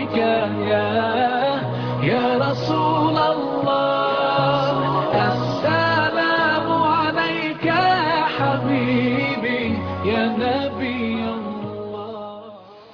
عليك يا يا رسول الله السلام عليك يا حبيبي يا نبي الله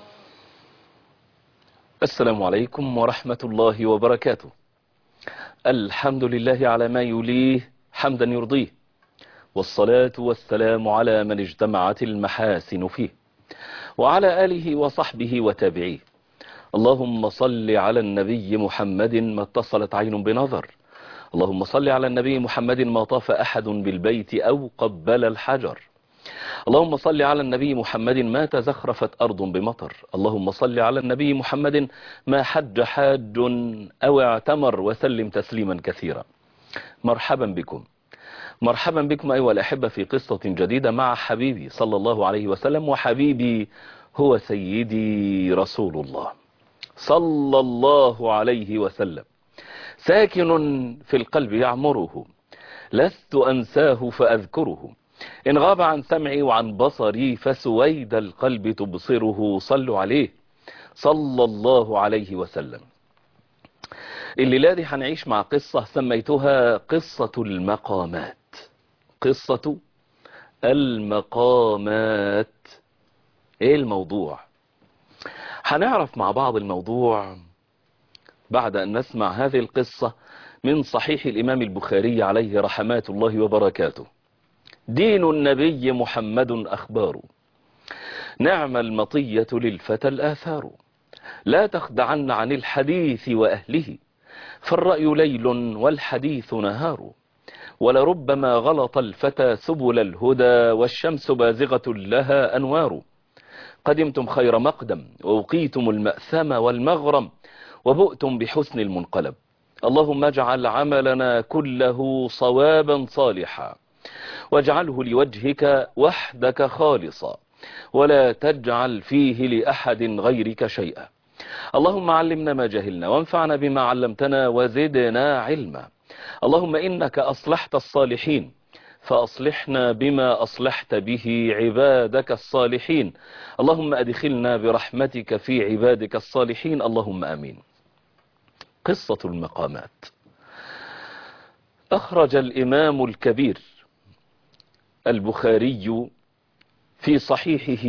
السلام عليكم ورحمة الله وبركاته الحمد لله على ما يليه حمدا يرضيه والصلاة والسلام على من اجتمعت المحاسن فيه وعلى آله وصحبه وتابعيه اللهم صل على النبي محمد ما اتصلت عين بنظر اللهم صل على النبي محمد ما طاف أحد بالبيت أو قبل الحجر اللهم صل على النبي محمد ما تزخرفت أرض بمطر اللهم صل على النبي محمد ما حج حاج أو اعتمر وسلم تسليما كثيرا مرحبا بكم مرحبا بكم أيها الأحبة في قصة جديدة مع حبيبي صلى الله عليه وسلم وحبيبي هو سيدي رسول الله صلى الله عليه وسلم ساكن في القلب يعمره لست أنساه فأذكره إن غاب عن سمعي وعن بصري فسويد القلب تبصره صلوا عليه صلى الله عليه وسلم الليلة دي هنعيش مع قصة سميتها قصة المقامات قصة المقامات ايه الموضوع هنعرف مع بعض الموضوع بعد ان نسمع هذه القصة من صحيح الامام البخاري عليه رحمات الله وبركاته دين النبي محمد اخبار نعم المطية للفتى الاثار لا تخدعن عن الحديث واهله فالرأي ليل والحديث نهار ولربما غلط الفتى سبل الهدى والشمس بازغة لها أنوار قدمتم خير مقدم ووقيتم المأثم والمغرم وبؤتم بحسن المنقلب اللهم اجعل عملنا كله صوابا صالحا واجعله لوجهك وحدك خالصا ولا تجعل فيه لأحد غيرك شيئا اللهم علمنا ما جهلنا وانفعنا بما علمتنا وزدنا علما اللهم إنك أصلحت الصالحين فأصلحنا بما أصلحت به عبادك الصالحين اللهم أدخلنا برحمتك في عبادك الصالحين اللهم أمين قصة المقامات أخرج الإمام الكبير البخاري في صحيحه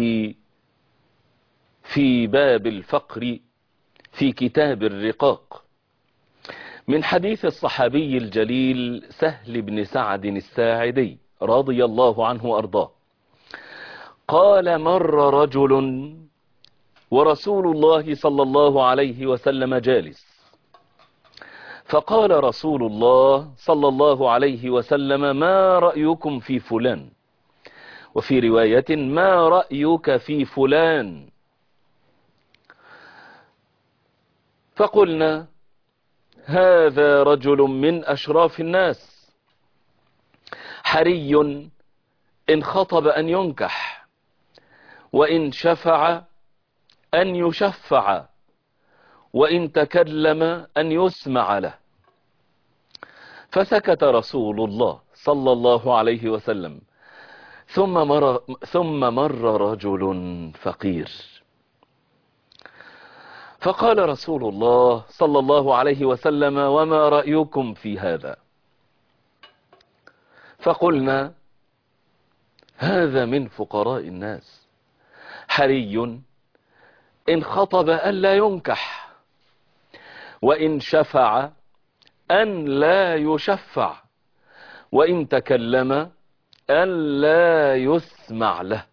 في باب الفقر في كتاب الرقاق من حديث الصحابي الجليل سهل بن سعد الساعدي رضي الله عنه وأرضاه قال مر رجل ورسول الله صلى الله عليه وسلم جالس فقال رسول الله صلى الله عليه وسلم ما رأيكم في فلان وفي رواية ما رأيك في فلان فقلنا هذا رجل من أشراف الناس حري إن خطب أن ينكح وإن شفع أن يشفع وإن تكلم أن يسمع له فسكت رسول الله صلى الله عليه وسلم ثم مر, ثم مر رجل فقير فقال رسول الله صلى الله عليه وسلم وما رأيكم في هذا فقلنا هذا من فقراء الناس حري إن خطب أن لا ينكح وإن شفع أن لا يشفع وإن تكلم أن لا يسمع له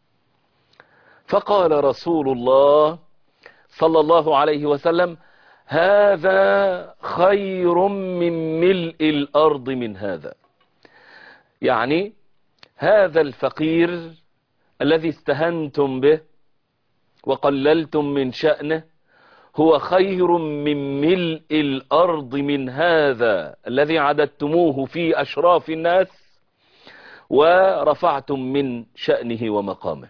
فقال رسول الله صلى الله عليه وسلم هذا خير من ملء الأرض من هذا يعني هذا الفقير الذي استهنتم به وقللتم من شأنه هو خير من ملء الأرض من هذا الذي عددتموه في أشراف الناس ورفعتم من شأنه ومقامه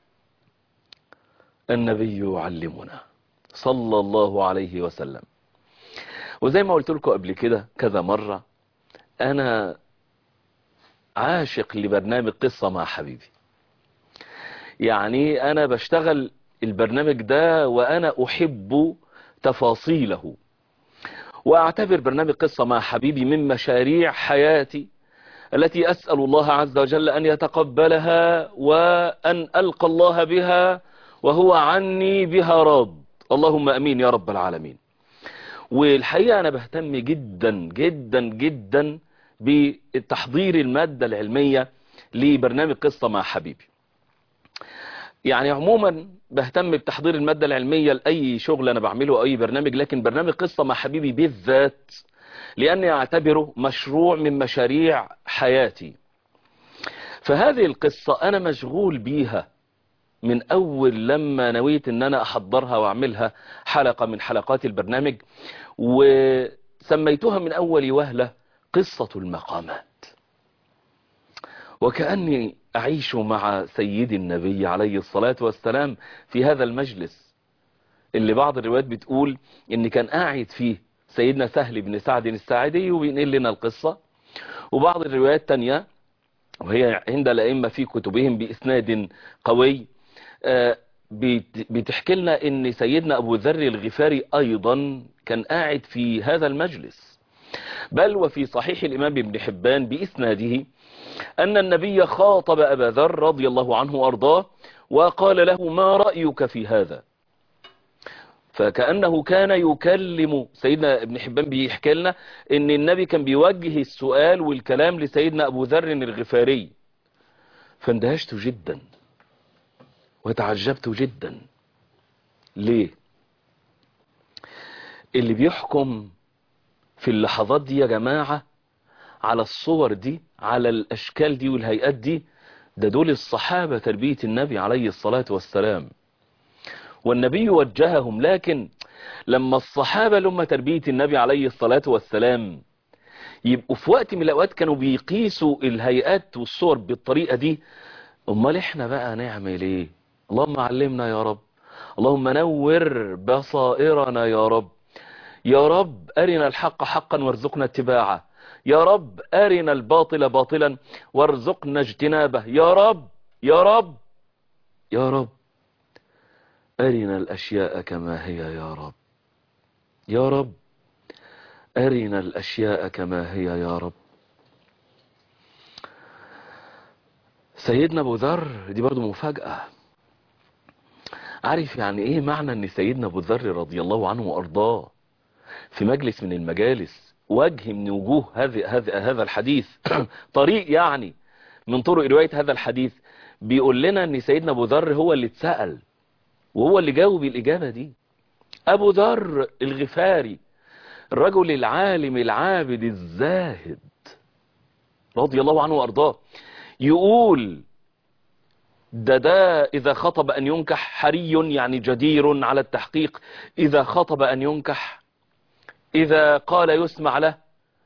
النبي يعلمنا صلى الله عليه وسلم وزي ما قلت لكم قبل كده كذا مرة أنا عاشق لبرنامج قصة مع حبيبي يعني أنا بشتغل البرنامج ده وأنا أحب تفاصيله وأعتبر برنامج قصة مع حبيبي من مشاريع حياتي التي أسأل الله عز وجل أن يتقبلها وأن ألقى الله بها وهو عني بها راض اللهم أمين يا رب العالمين والحقيقة أنا بهتم جدا جدا جدا بتحضير المادة العلمية لبرنامج قصة مع حبيبي يعني عموما بهتم بتحضير المادة العلمية لأي شغل أنا بعمله أو أي برنامج لكن برنامج قصة مع حبيبي بالذات لأني أعتبره مشروع من مشاريع حياتي فهذه القصة أنا مشغول بيها من أول لما نويت أن أنا أحضرها وأعملها حلقة من حلقات البرنامج وسميتها من أول وهلة قصة المقامات وكأني أعيش مع سيد النبي عليه الصلاة والسلام في هذا المجلس اللي بعض الروايات بتقول ان كان قاعد فيه سيدنا سهل بن سعد الساعدي وبينقل لنا القصة وبعض الروايات التانية وهي عند الأئمة في كتبهم بإسناد قوي بتحكي لنا ان سيدنا أبو ذر الغفاري أيضا كان قاعد في هذا المجلس بل وفي صحيح الإمام ابن حبان بإسناده أن النبي خاطب أبا ذر رضي الله عنه وأرضاه وقال له ما رأيك في هذا فكأنه كان يكلم سيدنا ابن حبان بيحكي لنا ان النبي كان بيوجه السؤال والكلام لسيدنا أبو ذر الغفاري فاندهشت جدا وتعجبت جدا ليه اللي بيحكم في اللحظات دي يا جماعة على الصور دي على الأشكال دي والهيئات دي ده دول الصحابة تربية النبي عليه الصلاة والسلام والنبي وجههم لكن لما الصحابة لما تربية النبي عليه الصلاة والسلام يبقوا في وقت من الأوقات كانوا بيقيسوا الهيئات والصور بالطريقة دي امال احنا بقى نعمل ايه اللهم علمنا يا رب اللهم نور بصائرنا يا رب يا رب أرنا الحق حقا وارزقنا اتباعه يا رب أرنا الباطل باطلا وارزقنا اجتنابه يا رب يا رب يا رب أرنا الأشياء كما هي يا رب يا رب أرنا الأشياء كما هي يا رب سيدنا أبو ذر دي برضو مفاجأة عارف يعني ايه معنى ان سيدنا أبو ذر رضي الله عنه وأرضاه في مجلس من المجالس وجه من وجوه هذا هذا هذا الحديث طريق يعني من طرق رواية هذا الحديث بيقول لنا ان سيدنا ابو ذر هو اللي اتسأل وهو اللي جاوب الإجابة دي أبو ذر الغفاري الرجل العالم العابد الزاهد رضي الله عنه وأرضاه يقول ده ده إذا خطب أن ينكح حري يعني جدير على التحقيق إذا خطب أن ينكح إذا قال يسمع له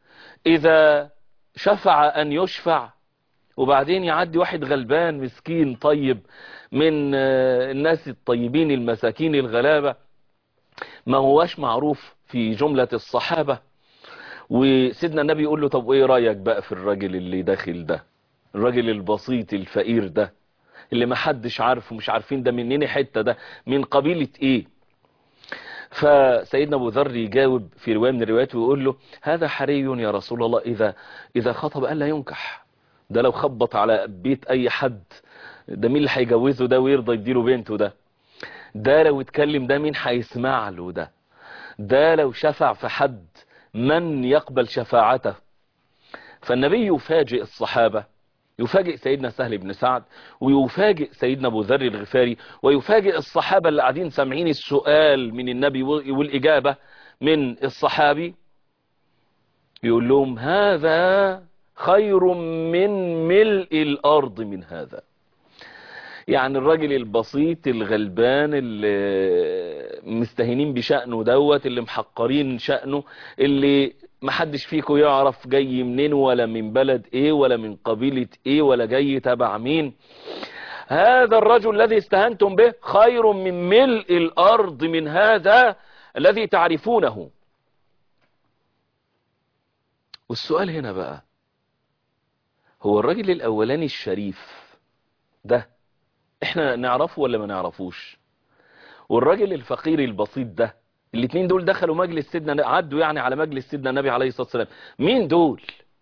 إذا شفع أن يشفع وبعدين يعدي واحد غلبان مسكين طيب من الناس الطيبين المساكين الغلابة ما هواش معروف في جملة الصحابة وسيدنا النبي يقول له طب ايه رأيك بقى في الراجل اللي داخل ده الراجل البسيط الفقير ده اللي ما حدش عارفه مش عارفين ده منين حتة ده من قبيلة ايه فسيدنا ابو ذر يجاوب في رواية من الروايات ويقول له هذا حري يا رسول الله اذا اذا خطب الا ينكح ده لو خبط على بيت اي حد ده مين اللي هيجوزه ده ويرضى يديله بنته ده ده لو اتكلم ده مين هيسمع له ده ده لو شفع في حد من يقبل شفاعته فالنبي يفاجئ الصحابة يفاجئ سيدنا سهل بن سعد ويفاجئ سيدنا ابو ذر الغفاري ويفاجئ الصحابة اللي قاعدين سامعين السؤال من النبي والإجابة من الصحابي يقول لهم هذا خير من ملء الأرض من هذا يعني الراجل البسيط الغلبان اللي مستهينين بشأنه دوت اللي محقرين شأنه اللي محدش فيكم يعرف جاي منين ولا من بلد ايه ولا من قبيلة ايه ولا جاي تبع مين هذا الرجل الذي استهنتم به خير من ملء الأرض من هذا الذي تعرفونه والسؤال هنا بقى هو الراجل الأولاني الشريف ده احنا نعرفه ولا ما نعرفوش والراجل الفقير البسيط ده الاثنين دول دخلوا مجلس سيدنا عدوا يعني على مجلس سيدنا النبي عليه الصلاة والسلام مين دول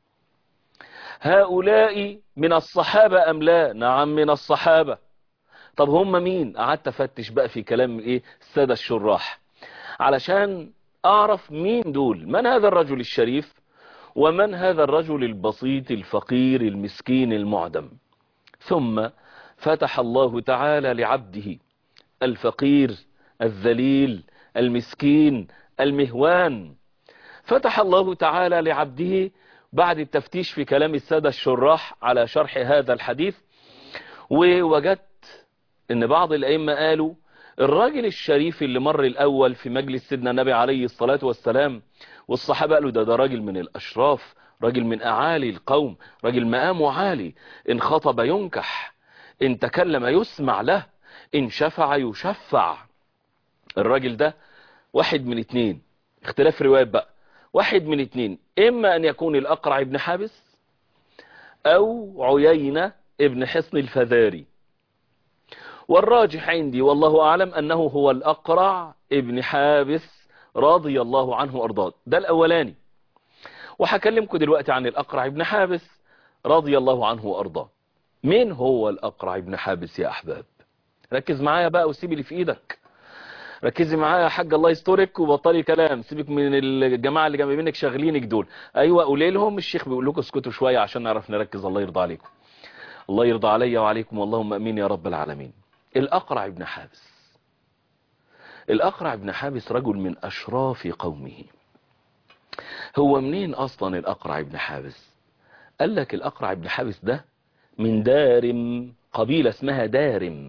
هؤلاء من الصحابة أم لا نعم من الصحابة طب هم مين قعدت افتش بقى في كلام ايه السادة الشراح علشان اعرف مين دول من هذا الرجل الشريف ومن هذا الرجل البسيط الفقير المسكين المعدم ثم فتح الله تعالى لعبده الفقير الذليل المسكين المهوان فتح الله تعالى لعبده بعد التفتيش في كلام السادة الشراح على شرح هذا الحديث ووجدت ان بعض الائمة قالوا الراجل الشريف اللي مر الاول في مجلس سيدنا النبي عليه الصلاة والسلام والصحابة قالوا ده ده راجل من الاشراف راجل من اعالي القوم راجل مقامه عالي ان خطب ينكح ان تكلم يسمع له ان شفع يشفع الراجل ده واحد من اتنين اختلاف روايات بقى واحد من اتنين اما ان يكون الاقرع ابن حابس او عيينة ابن حصن الفذاري والراجح عندي والله أعلم أنه هو الأقرع ابن حابس رضي الله عنه وأرضاه ده الأولاني وهكلمكم دلوقتي عن الأقرع ابن حابس رضي الله عنه وأرضاه مين هو الأقرع ابن حابس يا أحباب ركز معايا بقى وسيب اللي في إيدك ركزي معايا يا حاج الله يسترك وبطلي كلام سيبك من الجماعة اللي جنب منك شاغلينك دول أيوة قولي لهم الشيخ بيقول لكم اسكتوا شوية عشان نعرف نركز الله يرضى عليكم الله يرضى عليا وعليكم اللهم أمين يا رب العالمين الأقرع ابن حابس الأقرع ابن حابس رجل من أشراف قومه هو منين أصلا الأقرع ابن حابس قال لك الأقرع ابن حابس ده من دارم قبيلة اسمها دارم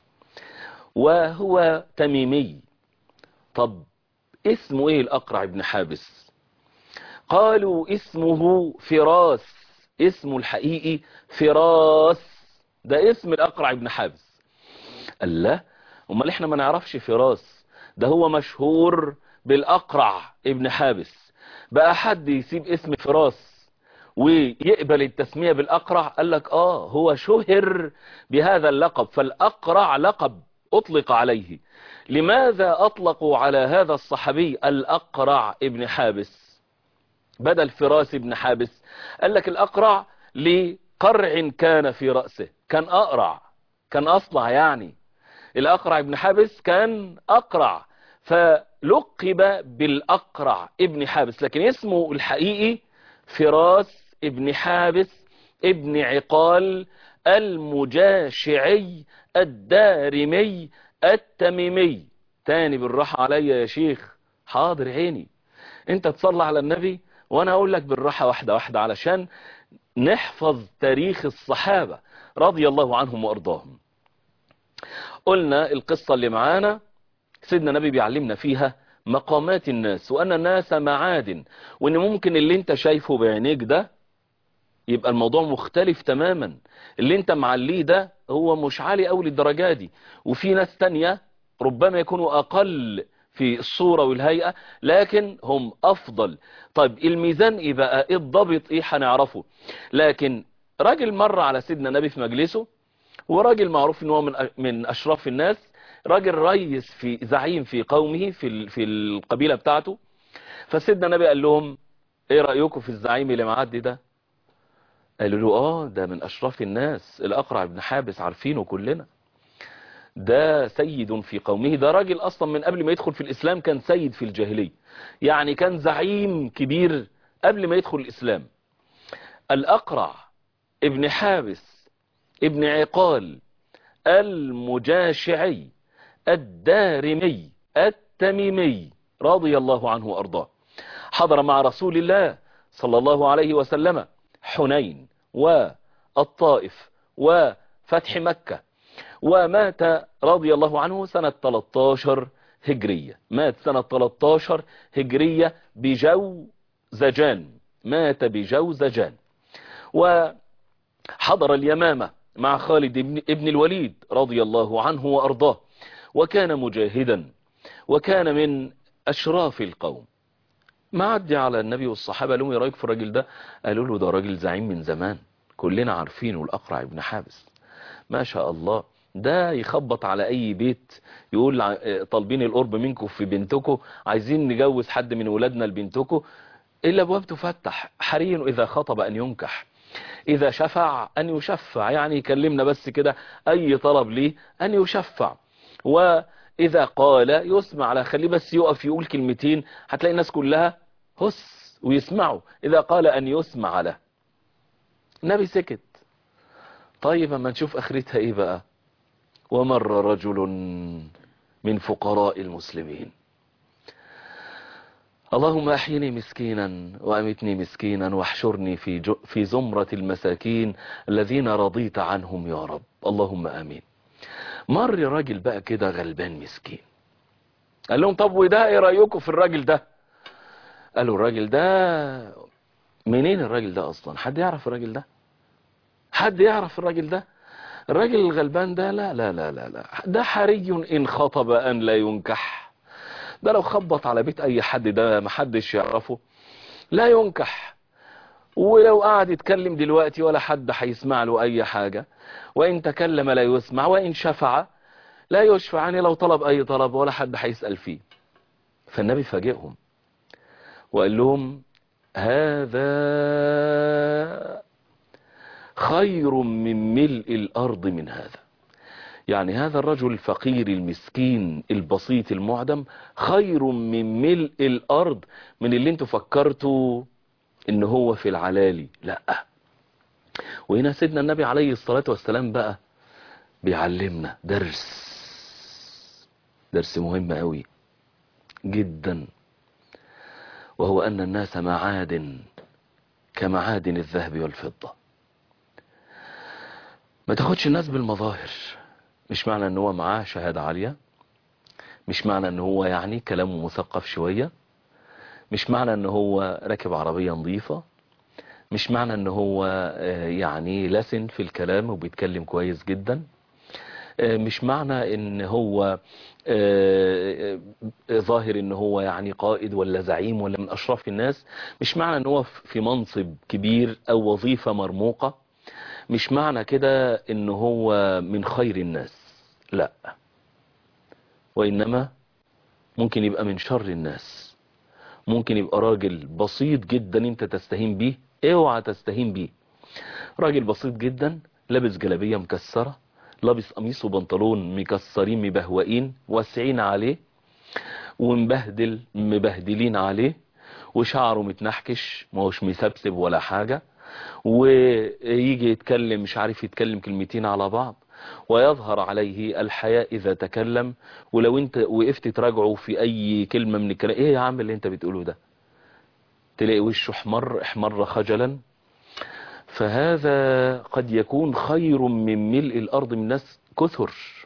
وهو تميمي طب اسمه ايه الأقرع ابن حابس قالوا اسمه فراس اسمه الحقيقي فراس ده اسم الأقرع ابن حابس قال لا امال احنا ما نعرفش فراس ده هو مشهور بالاقرع ابن حابس بقى حد يسيب اسم فراس ويقبل التسمية بالاقرع قال لك اه هو شهر بهذا اللقب فالاقرع لقب اطلق عليه لماذا اطلقوا على هذا الصحابي الاقرع ابن حابس بدل فراس ابن حابس قال لك الاقرع لقرع كان في رأسه كان اقرع كان اصلع يعني الأقرع ابن حابس كان أقرع فلقب بالأقرع ابن حابس لكن اسمه الحقيقي فراس ابن حابس ابن عقال المجاشعي الدارمي التميمي تاني بالراحة عليا يا شيخ حاضر عيني انت تصلى على النبي وانا اقول لك بالراحة واحدة واحدة علشان نحفظ تاريخ الصحابة رضي الله عنهم وارضاهم قلنا القصة اللي معانا سيدنا النبي بيعلمنا فيها مقامات الناس وأن الناس معادن وأن ممكن اللي انت شايفه بعينيك ده يبقى الموضوع مختلف تماما اللي انت معليه ده هو مش عالي أول الدرجة دي وفي ناس تانية ربما يكونوا أقل في الصورة والهيئة لكن هم أفضل طيب الميزان ايه بقى ايه الضبط ايه هنعرفه لكن راجل مر على سيدنا النبي في مجلسه وراجل معروف ان هو من من اشراف الناس راجل ريس في زعيم في قومه في في القبيله بتاعته فسيدنا النبي قال لهم ايه رايكم في الزعيم اللي معدي ده قالوا له اه ده من اشراف الناس الاقرع بن حابس عارفينه كلنا ده سيد في قومه ده راجل اصلا من قبل ما يدخل في الاسلام كان سيد في الجاهليه يعني كان زعيم كبير قبل ما يدخل الاسلام الاقرع ابن حابس ابن عقال المجاشعي الدارمي التميمي رضي الله عنه وأرضاه حضر مع رسول الله صلى الله عليه وسلم حنين والطائف وفتح مكة ومات رضي الله عنه سنة 13 هجرية مات سنة 13 هجرية بجو زجان مات بجو زجان وحضر اليمامة مع خالد ابن الوليد رضي الله عنه وأرضاه وكان مجاهدا وكان من أشراف القوم ما عدي على النبي والصحابة لهم يرايك في الراجل ده قالوا له ده راجل زعيم من زمان كلنا عارفينه الأقرع ابن حابس ما شاء الله ده يخبط على اي بيت يقول ع- طالبين القرب منكم في بنتكم عايزين نجوز حد من ولادنا لبنتكم الا ابواب تفتح حري اذا خطب ان ينكح اذا شفع ان يشفع يعني يكلمنا بس كده اي طلب ليه ان يشفع واذا قال يسمع على خليه بس يقف يقول كلمتين هتلاقي الناس كلها هس ويسمعوا اذا قال ان يسمع له النبي سكت طيب اما نشوف اخرتها ايه بقى ومر رجل من فقراء المسلمين اللهم احيني مسكينا وامتني مسكينا واحشرني في جو في زمرة المساكين الذين رضيت عنهم يا رب اللهم امين مر راجل بقى كده غلبان مسكين قال لهم طب وده ايه رايكم في الراجل ده قالوا الراجل ده منين الراجل ده اصلا حد يعرف الراجل ده حد يعرف الراجل ده الراجل الغلبان ده لا لا لا لا لا ده حري ان خطب ان لا ينكح ده لو خبط على بيت اي حد ده محدش يعرفه لا ينكح ولو قعد يتكلم دلوقتي ولا حد هيسمع له اي حاجة وان تكلم لا يسمع وان شفع لا يشفع يعني لو طلب اي طلب ولا حد هيسأل فيه فالنبي فاجئهم وقال لهم هذا خير من ملء الأرض من هذا يعني هذا الرجل الفقير المسكين البسيط المعدم خير من ملء الأرض من اللي انتوا فكرتوا ان هو في العلالي لا وهنا سيدنا النبي عليه الصلاة والسلام بقى بيعلمنا درس درس مهم قوي جدا وهو أن الناس معادن كمعادن الذهب والفضة ما تاخدش الناس بالمظاهر مش معنى ان هو معاه شهادة عالية مش معنى ان هو يعني كلامه مثقف شوية مش معنى ان هو راكب عربية نظيفة مش معنى ان هو آه، يعني لسن في الكلام وبيتكلم كويس جدا آه، مش معنى ان هو آه، آه، ظاهر ان هو يعني قائد ولا زعيم ولا من اشراف الناس مش معنى ان هو في منصب كبير او وظيفة مرموقة مش معنى كده ان هو من خير الناس لا وانما ممكن يبقى من شر الناس ممكن يبقى راجل بسيط جدا انت تستهين بيه اوعى تستهين بيه راجل بسيط جدا لابس جلابية مكسرة لابس قميص وبنطلون مكسرين مبهوئين واسعين عليه ومبهدل مبهدلين عليه وشعره متنحكش ما هوش مسبسب ولا حاجة ويجي يتكلم مش عارف يتكلم كلمتين على بعض ويظهر عليه الحياء إذا تكلم ولو انت وقفت تراجعه في أي كلمة من الكلام ايه يا عم اللي انت بتقوله ده تلاقي وشه احمر احمر خجلا فهذا قد يكون خير من ملء الأرض من ناس كثر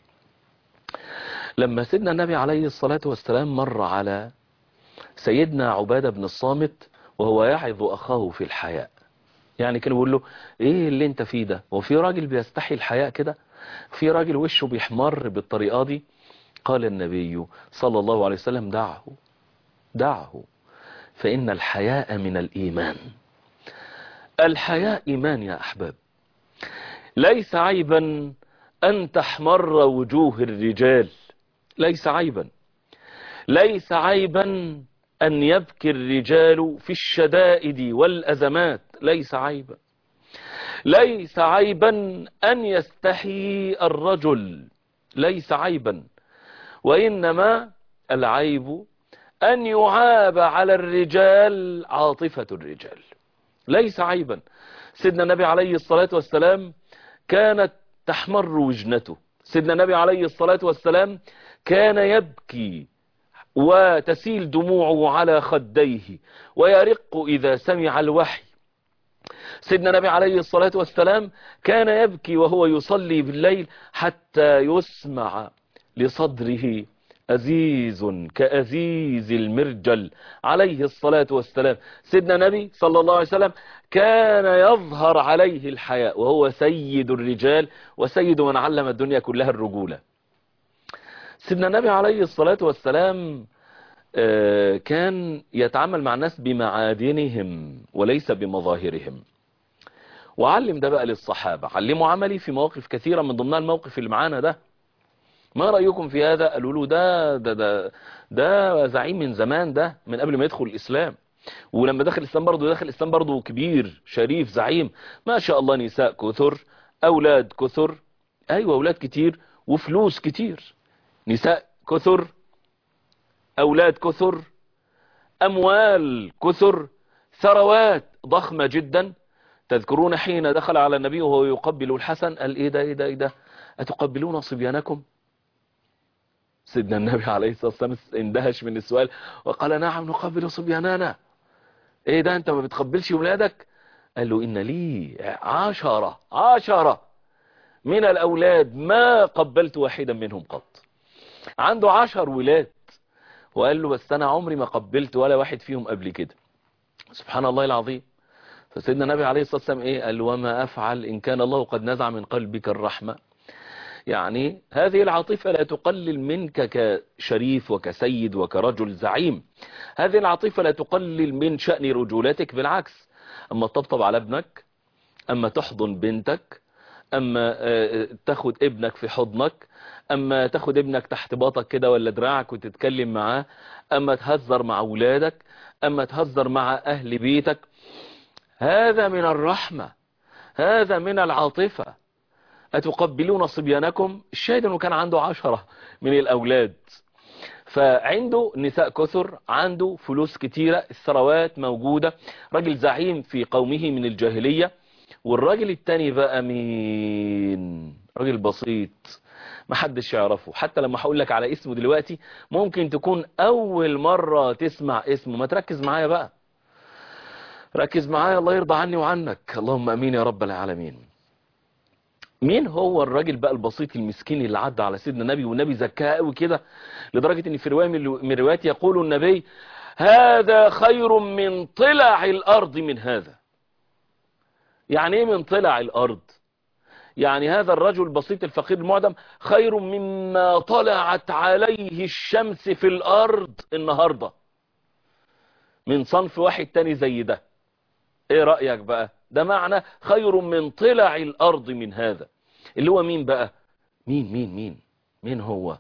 لما سيدنا النبي عليه الصلاة والسلام مر على سيدنا عبادة بن الصامت وهو يعظ أخاه في الحياء يعني كان بيقول له ايه اللي انت فيه ده هو في راجل بيستحي الحياء كده في راجل وشه بيحمر بالطريقة دي قال النبي صلى الله عليه وسلم دعه دعه فإن الحياء من الإيمان الحياء إيمان يا أحباب ليس عيبا أن تحمر وجوه الرجال ليس عيبا ليس عيبا أن يبكي الرجال في الشدائد والأزمات ليس عيبا ليس عيبا أن يستحي الرجل ليس عيبا وإنما العيب أن يعاب على الرجال عاطفة الرجال ليس عيبا سيدنا النبي عليه الصلاة والسلام كانت تحمر وجنته سيدنا النبي عليه الصلاة والسلام كان يبكي وتسيل دموعه على خديه ويرق إذا سمع الوحي سيدنا النبي عليه الصلاة والسلام كان يبكي وهو يصلي بالليل حتى يسمع لصدره أزيز كأزيز المرجل عليه الصلاة والسلام سيدنا النبي صلى الله عليه وسلم كان يظهر عليه الحياء وهو سيد الرجال وسيد من علم الدنيا كلها الرجولة سيدنا النبي عليه الصلاة والسلام كان يتعامل مع الناس بمعادنهم وليس بمظاهرهم وعلم ده بقى للصحابة علموا عملي في مواقف كثيرة من ضمنها الموقف اللي معانا ده ما رأيكم في هذا قالوا له ده ده ده ده زعيم من زمان ده من قبل ما يدخل الإسلام ولما دخل الإسلام برضه دخل الإسلام برضه كبير شريف زعيم ما شاء الله نساء كثر أولاد كثر أيوة أولاد كتير وفلوس كتير نساء كثر أولاد كثر أموال كثر ثروات ضخمة جدا تذكرون حين دخل على النبي وهو يقبل الحسن قال إيه ده إيه ده إيه ده أتقبلون صبيانكم سيدنا النبي عليه الصلاة والسلام اندهش من السؤال وقال نعم نقبل صبياننا ايه ده انت ما بتقبلش ولادك قال له ان لي عشرة عشرة من الاولاد ما قبلت واحدا منهم قط عنده عشر ولاد وقال له بس انا عمري ما قبلت ولا واحد فيهم قبل كده سبحان الله العظيم فسيدنا النبي عليه الصلاة والسلام ايه قال وما افعل ان كان الله قد نزع من قلبك الرحمة يعني هذه العاطفة لا تقلل منك كشريف وكسيد وكرجل زعيم هذه العاطفة لا تقلل من شأن رجولتك بالعكس أما تطبطب على ابنك أما تحضن بنتك أما تاخد ابنك في حضنك أما تاخد ابنك تحت باطك كده ولا دراعك وتتكلم معاه أما تهزر مع أولادك أما تهزر مع أهل بيتك هذا من الرحمة هذا من العاطفة أتقبلون صبيانكم الشاهد أنه كان عنده عشرة من الأولاد فعنده نساء كثر عنده فلوس كتيرة الثروات موجودة راجل زعيم في قومه من الجاهلية والراجل التاني بقى مين راجل بسيط محدش يعرفه حتى لما هقول لك على اسمه دلوقتي ممكن تكون أول مرة تسمع اسمه ما تركز معايا بقى ركز معايا الله يرضى عني وعنك اللهم أمين يا رب العالمين مين هو الراجل بقى البسيط المسكين اللي عدى على سيدنا النبي والنبي زكاه قوي كده لدرجة ان في رواية من الروايات يقول النبي هذا خير من طلع الارض من هذا يعني ايه من طلع الارض يعني هذا الرجل البسيط الفقير المعدم خير مما طلعت عليه الشمس في الارض النهاردة من صنف واحد تاني زي ده ايه رأيك بقى ده معنى خير من طلع الأرض من هذا اللي هو مين بقى مين مين مين مين هو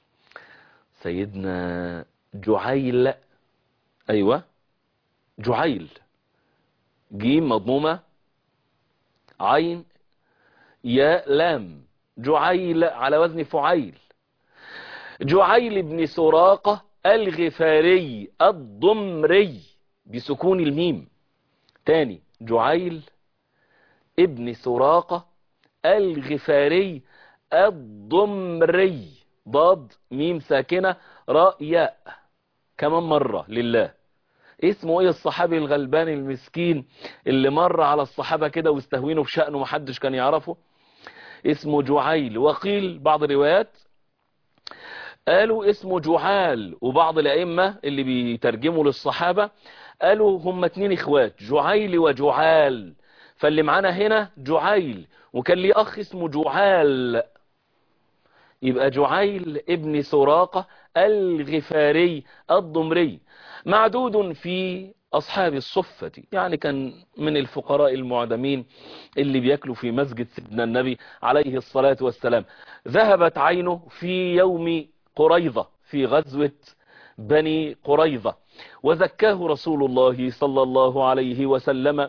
سيدنا جعيل أيوة جعيل جيم مضمومة عين يا لام جعيل على وزن فعيل جعيل بن سراقة الغفاري الضمري بسكون الميم تاني جعيل ابن سراقة الغفاري الضمري ضاد ميم ساكنة راء ياء كمان مرة لله اسمه ايه الصحابي الغلبان المسكين اللي مر على الصحابة كده واستهوينه في شأنه محدش كان يعرفه اسمه جعيل وقيل بعض الروايات قالوا اسمه جعال وبعض الأئمة اللي بيترجموا للصحابة قالوا هم اتنين اخوات جعيل وجعال فاللي معانا هنا جعيل وكان لي اخ اسمه جعال يبقى جعيل ابن سراقة الغفاري الضمري معدود في أصحاب الصفة يعني كان من الفقراء المعدمين اللي بيأكلوا في مسجد سيدنا النبي عليه الصلاة والسلام ذهبت عينه في يوم قريضة في غزوة بني قريظة وزكاه رسول الله صلى الله عليه وسلم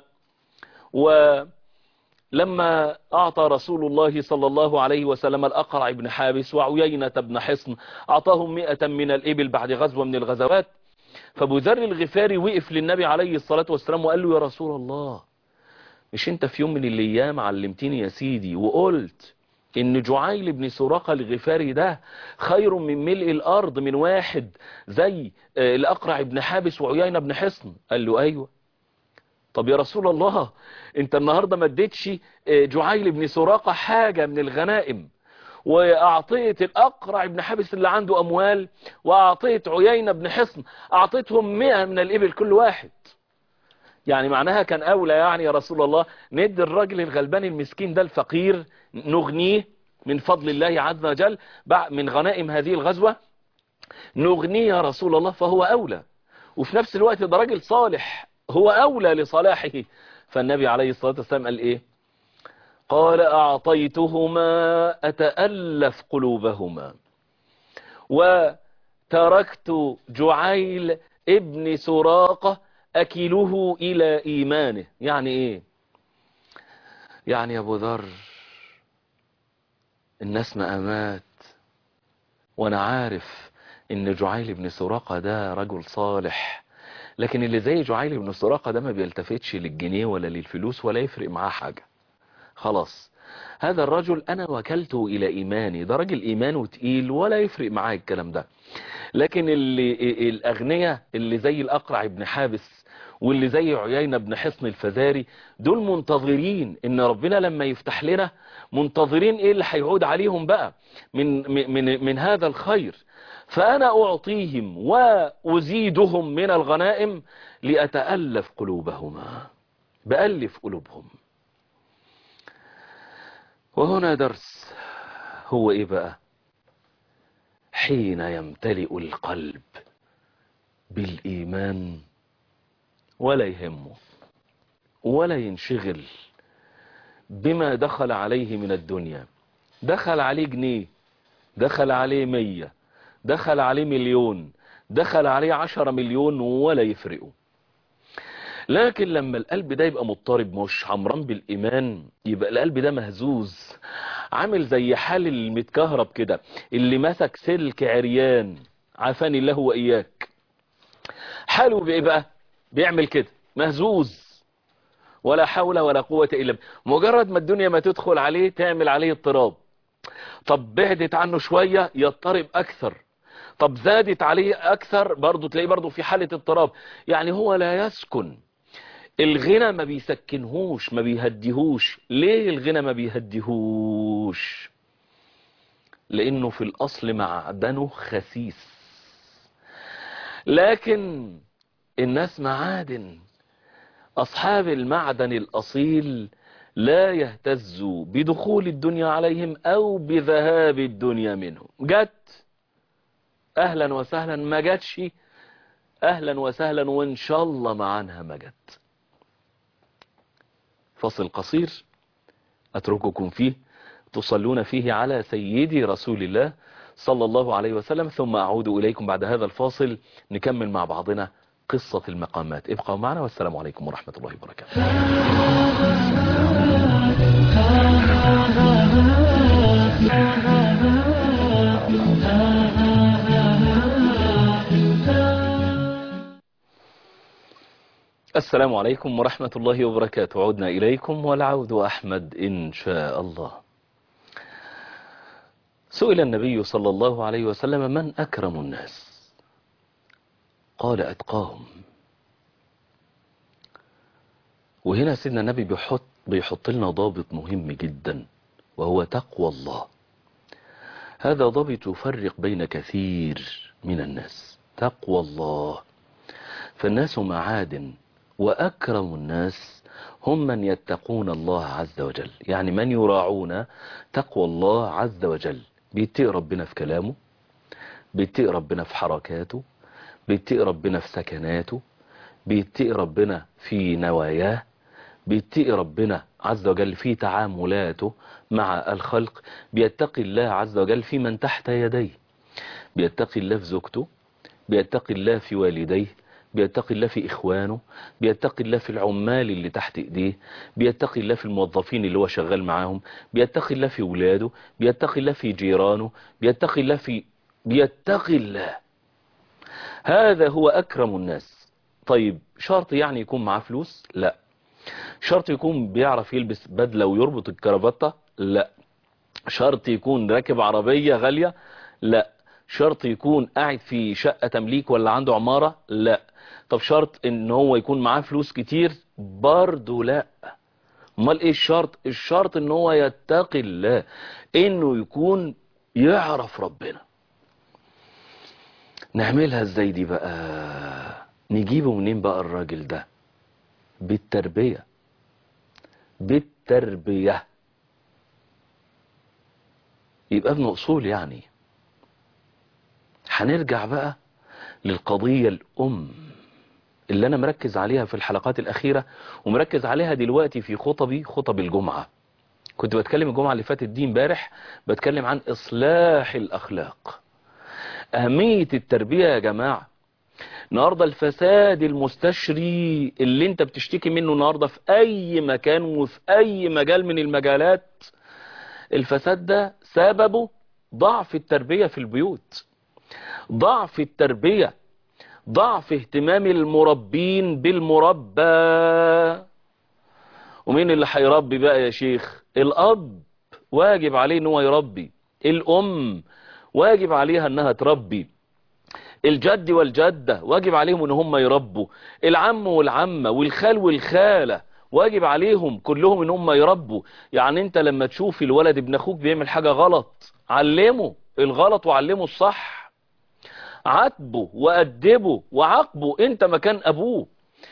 ولما أعطى رسول الله صلى الله عليه وسلم الأقرع بن حابس وعيينة بن حصن أعطاهم مئة من الإبل بعد غزوة من الغزوات فبذر الغفاري وقف للنبي عليه الصلاة والسلام وقال له يا رسول الله مش انت في يوم من الأيام علمتني يا سيدي وقلت ان جعيل بن سراقة الغفاري ده خير من ملء الارض من واحد زي الاقرع بن حابس وعيينة بن حصن قال له ايوه طب يا رسول الله انت النهاردة ما اديتش جعيل بن سراقة حاجة من الغنائم واعطيت الاقرع بن حابس اللي عنده اموال واعطيت عيينة بن حصن اعطيتهم مئة من الابل كل واحد يعني معناها كان أولى يعني يا رسول الله ندي الراجل الغلبان المسكين ده الفقير نغنيه من فضل الله عز وجل من غنائم هذه الغزوة نغنيه يا رسول الله فهو أولى وفي نفس الوقت ده راجل صالح هو أولى لصلاحه فالنبي عليه الصلاة والسلام قال إيه قال أعطيتهما أتألف قلوبهما وتركت جعيل ابن سراقة أكله إلى إيمانه يعني إيه يعني يا أبو ذر الناس مقامات وأنا عارف إن جعيل بن سراقة ده رجل صالح لكن اللي زي جعيل بن سراقة ده ما بيلتفتش للجنيه ولا للفلوس ولا يفرق معاه حاجة خلاص هذا الرجل أنا وكلته إلى إيماني ده راجل إيمانه تقيل ولا يفرق معاه الكلام ده لكن اللي الأغنياء اللي زي الأقرع بن حابس واللي زي عيينة بن حصن الفزاري دول منتظرين ان ربنا لما يفتح لنا منتظرين ايه اللي هيعود عليهم بقى من, من, من هذا الخير فأنا أعطيهم وأزيدهم من الغنائم لأتألف قلوبهما بألف قلوبهم وهنا درس هو إيه بقى حين يمتلئ القلب بالإيمان ولا يهمه ولا ينشغل بما دخل عليه من الدنيا دخل عليه جنيه دخل عليه مية دخل عليه مليون دخل عليه عشرة مليون ولا يفرقه لكن لما القلب ده يبقى مضطرب مش عمران بالإيمان يبقى القلب ده مهزوز عامل زي حال المتكهرب كده اللي مسك سلك عريان عافاني الله وإياك حاله بإيه بقى بيعمل كده مهزوز ولا حول ولا قوة إلا مجرد ما الدنيا ما تدخل عليه تعمل عليه اضطراب طب بعدت عنه شوية يضطرب أكثر طب زادت عليه أكثر برضه تلاقيه برضه في حالة اضطراب يعني هو لا يسكن الغنى ما بيسكنهوش ما بيهديهوش ليه الغنى ما بيهديهوش لأنه في الأصل معدنه خسيس لكن الناس معادن أصحاب المعدن الأصيل لا يهتزوا بدخول الدنيا عليهم أو بذهاب الدنيا منهم جت أهلا وسهلا ما جاتش أهلا وسهلا وإن شاء الله معنها ما جت فصل قصير أترككم فيه تصلون فيه على سيدي رسول الله صلى الله عليه وسلم ثم أعود إليكم بعد هذا الفاصل نكمل مع بعضنا قصة المقامات ابقوا معنا والسلام عليكم ورحمة الله وبركاته السلام عليكم ورحمة الله وبركاته عدنا إليكم والعود أحمد إن شاء الله سئل النبي صلى الله عليه وسلم من أكرم الناس قال أتقاهم وهنا سيدنا النبي بيحط, بيحط لنا ضابط مهم جدا وهو تقوى الله هذا ضابط يفرق بين كثير من الناس تقوى الله فالناس معادن وأكرم الناس هم من يتقون الله عز وجل يعني من يراعون تقوى الله عز وجل بيتقي ربنا في كلامه بيتقي ربنا في حركاته بيتقي ربنا في سكناته بيتقي ربنا في نواياه بيتقي ربنا عز وجل في تعاملاته مع الخلق بيتقي الله عز وجل في من تحت يديه بيتقي الله في زوجته بيتقي الله في والديه بيتقي الله في إخوانه بيتقي الله في العمال اللي تحت إيديه بيتقي الله في الموظفين اللي هو شغال معاهم بيتقي الله في ولاده بيتقي الله في جيرانه بيتقي الله في بيتقي الله هذا هو أكرم الناس طيب شرط يعني يكون معاه فلوس لا شرط يكون بيعرف يلبس بدلة ويربط الكرافطة لا شرط يكون راكب عربية غالية لا شرط يكون قاعد في شقة تمليك ولا عنده عمارة لا طب شرط ان هو يكون معاه فلوس كتير برضه لا امال ايه الشرط الشرط ان هو يتقي الله انه يكون يعرف ربنا نعملها ازاي دي بقى نجيبه منين بقى الراجل ده بالتربية بالتربية يبقى ابن اصول يعني هنرجع بقى للقضية الأم اللي أنا مركز عليها في الحلقات الأخيرة ومركز عليها دلوقتي في خطبي خطب الجمعة كنت بتكلم الجمعة اللي فاتت دي امبارح بتكلم عن إصلاح الأخلاق أهمية التربية يا جماعة النهاردة الفساد المستشري اللي انت بتشتكي منه النهاردة في أي مكان وفي أي مجال من المجالات الفساد ده سببه ضعف التربية في البيوت ضعف التربية ضعف اهتمام المربين بالمربى ومين اللي هيربي بقى يا شيخ الاب واجب عليه ان هو يربي الام واجب عليها انها تربي الجد والجدة واجب عليهم ان هم يربوا العم والعمة والخال والخالة واجب عليهم كلهم ان هم يربوا يعني انت لما تشوف الولد ابن اخوك بيعمل حاجة غلط علمه الغلط وعلمه الصح عاتبه وأدبه وعاقبه انت مكان ابوه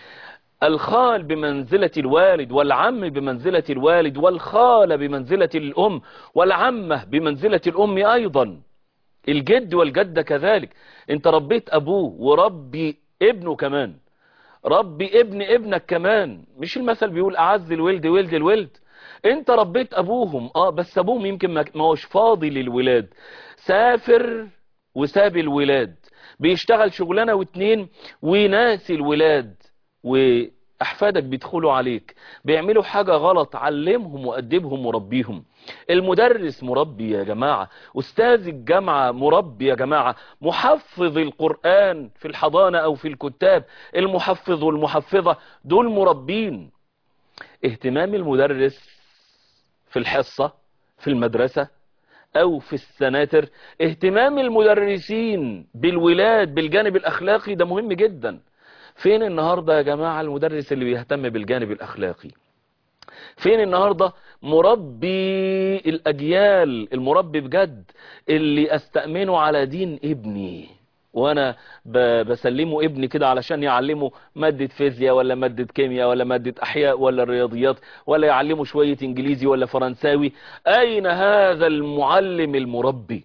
الخال بمنزلة الوالد والعم بمنزلة الوالد والخالة بمنزلة الأم والعمة بمنزلة الأم أيضا الجد والجدة كذلك انت ربيت أبوه وربي ابنه كمان ربي ابن ابنك كمان مش المثل بيقول أعز الولد ولد الولد انت ربيت أبوهم اه بس أبوهم يمكن ما هوش فاضي للولاد سافر وساب الولاد بيشتغل شغلانة واتنين وناسي الولاد وأحفادك بيدخلوا عليك بيعملوا حاجة غلط علمهم وأدبهم وربيهم المدرس مربي يا جماعة أستاذ الجامعة مربي يا جماعة محفظ القرآن في الحضانة أو في الكتاب المحفظ والمحفظة دول مربين اهتمام المدرس في الحصة في المدرسة أو في السناتر اهتمام المدرسين بالولاد بالجانب الأخلاقي ده مهم جدا فين النهاردة يا جماعة المدرس اللي بيهتم بالجانب الأخلاقي فين النهاردة مربي الأجيال المربي بجد اللي أستأمنه على دين ابني وانا بسلمه ابني كده علشان يعلمه مادة فيزياء ولا مادة كيمياء ولا مادة احياء ولا الرياضيات ولا يعلمه شوية انجليزي ولا فرنساوي اين هذا المعلم المربي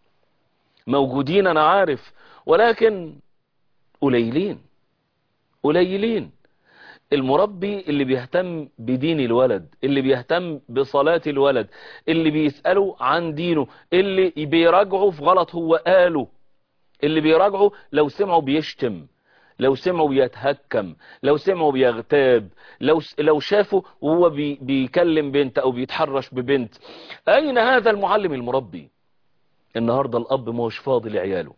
موجودين انا عارف ولكن قليلين قليلين المربي اللي بيهتم بدين الولد اللي بيهتم بصلاة الولد اللي بيسأله عن دينه اللي بيراجعه في غلط هو قاله اللي بيراجعه لو سمعوا بيشتم لو سمعوا بيتهكم لو سمعوا بيغتاب لو لو شافوا وهو بي بيكلم بنت او بيتحرش ببنت اين هذا المعلم المربي النهاردة الاب مش فاضي لعياله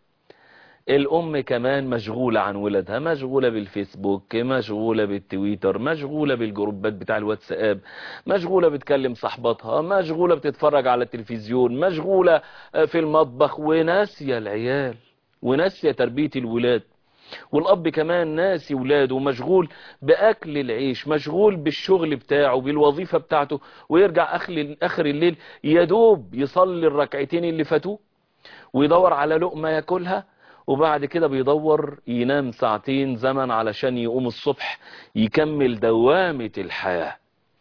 الام كمان مشغولة عن ولدها مشغولة بالفيسبوك مشغولة بالتويتر مشغولة بالجروبات بتاع الواتساب مشغولة بتكلم صاحباتها مشغولة بتتفرج على التلفزيون مشغولة في المطبخ وناسية العيال وناسية تربية الولاد والأب كمان ناسي ولاده ومشغول بأكل العيش مشغول بالشغل بتاعه بالوظيفة بتاعته ويرجع آخر الليل يدوب يصلي الركعتين اللي فاتوه ويدور على لقمة ياكلها وبعد كده بيدور ينام ساعتين زمن علشان يقوم الصبح يكمل دوامة الحياة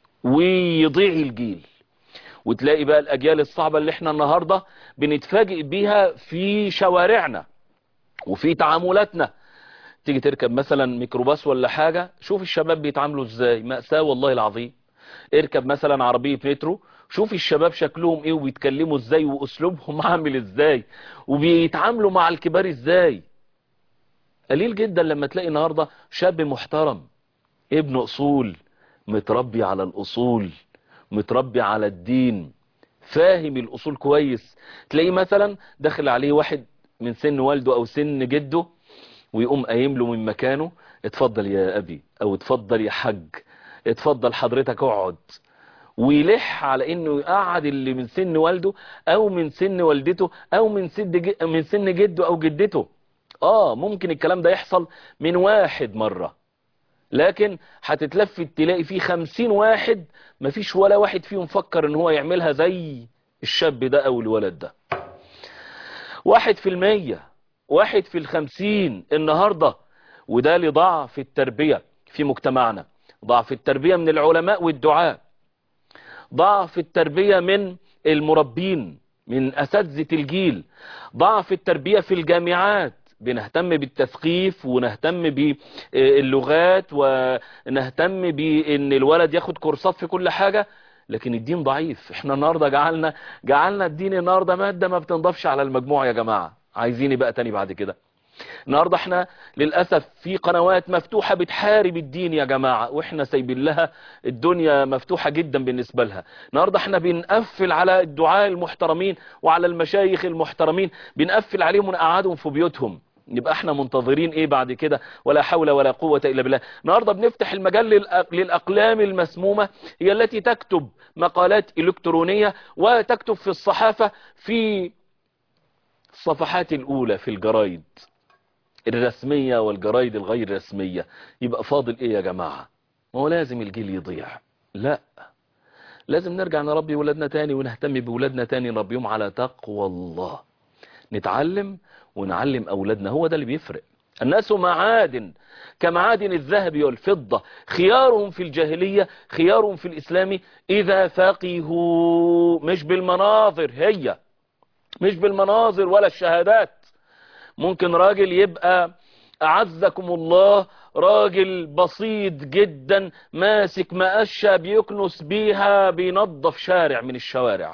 ويضيع الجيل وتلاقي بقى الأجيال الصعبة اللي احنا النهاردة بنتفاجئ بيها في شوارعنا وفي تعاملاتنا تيجي تركب مثلا ميكروباص ولا حاجة شوف الشباب بيتعاملوا ازاي مأساة والله العظيم اركب مثلا عربية مترو شوف الشباب شكلهم ايه وبيتكلموا ازاي واسلوبهم عامل ازاي وبيتعاملوا مع الكبار ازاي قليل جدا لما تلاقي النهاردة شاب محترم ابن اصول متربي على الاصول متربي على الدين فاهم الاصول كويس تلاقيه مثلا داخل عليه واحد من سن والده او سن جده ويقوم قايم له من مكانه اتفضل يا ابي او اتفضل يا حاج اتفضل حضرتك اقعد ويلح على انه يقعد اللي من سن والده او من سن والدته او من سن من سن جده او جدته اه ممكن الكلام ده يحصل من واحد مرة لكن هتتلفت تلاقي فيه خمسين واحد مفيش ولا واحد فيهم فكر ان هو يعملها زي الشاب ده او الولد ده واحد في المية واحد في الخمسين النهاردة وده لضعف التربية في مجتمعنا ضعف التربية من العلماء والدعاء ضعف التربية من المربين من أساتذة الجيل ضعف التربية في الجامعات بنهتم بالتثقيف ونهتم باللغات ونهتم بان الولد ياخد كورسات في كل حاجة لكن الدين ضعيف احنا النهاردة جعلنا جعلنا الدين النهاردة مادة ما بتنضفش على المجموع يا جماعة عايزين بقى تاني بعد كده النهاردة احنا للأسف في قنوات مفتوحة بتحارب الدين يا جماعة واحنا سايبين لها الدنيا مفتوحة جدا بالنسبة لها النهاردة احنا بنقفل على الدعاء المحترمين وعلى المشايخ المحترمين بنقفل عليهم ونقعدهم في بيوتهم يبقى احنا منتظرين ايه بعد كده ولا حول ولا قوة الا بالله النهاردة بنفتح المجال للأق- للاقلام المسمومة هي التي تكتب مقالات الكترونية وتكتب في الصحافة في الصفحات الاولى في الجرايد الرسمية والجرايد الغير رسمية يبقى فاضل ايه يا جماعة ما هو لازم الجيل يضيع لا لازم نرجع نربي ولادنا تاني ونهتم بولادنا تاني نربيهم على تقوى الله نتعلم ونعلم أولادنا هو ده اللي بيفرق الناس معادن كمعادن الذهب والفضة خيارهم في الجاهلية خيارهم في الإسلام إذا فقهوا مش بالمناظر هي مش بالمناظر ولا الشهادات ممكن راجل يبقى أعزكم الله راجل بسيط جدا ماسك مقشة بيكنس بيها بينظف شارع من الشوارع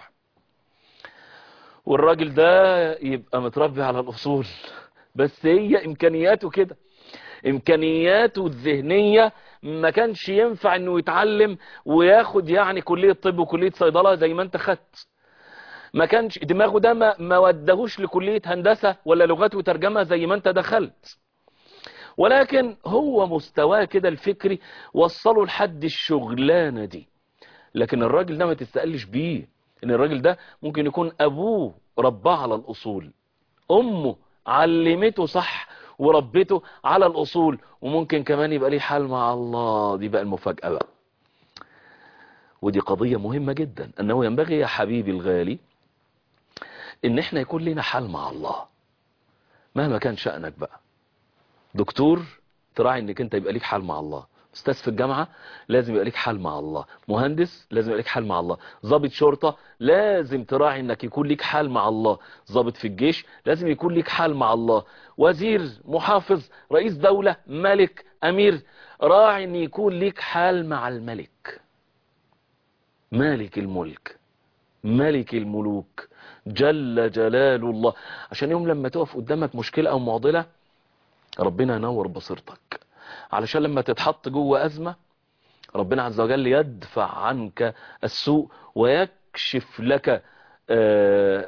والراجل ده يبقى متربي على الأصول بس هي إمكانياته كده إمكانياته الذهنية ما كانش ينفع إنه يتعلم وياخد يعني كلية طب وكلية صيدلة زي ما أنت خدت ما كانش دماغه ده ما, ما ودهوش لكلية هندسة ولا لغات وترجمة زي ما انت دخلت ولكن هو مستواه كده الفكري وصله لحد الشغلانة دي لكن الراجل ده ما تستقلش بيه ان الراجل ده ممكن يكون ابوه رباه على الاصول امه علمته صح وربته على الاصول وممكن كمان يبقى ليه حال مع الله دي بقى المفاجأة بقى ودي قضية مهمة جدا انه ينبغي يا حبيبي الغالي ان احنا يكون لنا حال مع الله مهما كان شأنك بقى دكتور تراعي انك انت يبقى ليك حال مع الله استاذ في الجامعة لازم يبقى ليك حال مع الله مهندس لازم يبقى ليك حال مع الله ضابط شرطة لازم تراعي انك يكون ليك حال مع الله ضابط في الجيش لازم يكون ليك حال مع الله وزير محافظ رئيس دولة ملك امير راعي ان يكون ليك حال مع الملك مالك الملك ملك الملوك جل جلال الله عشان يوم لما تقف قدامك مشكلة او معضلة ربنا ينور بصيرتك علشان لما تتحط جوه أزمة ربنا عز وجل يدفع عنك السوء ويكشف لك آه،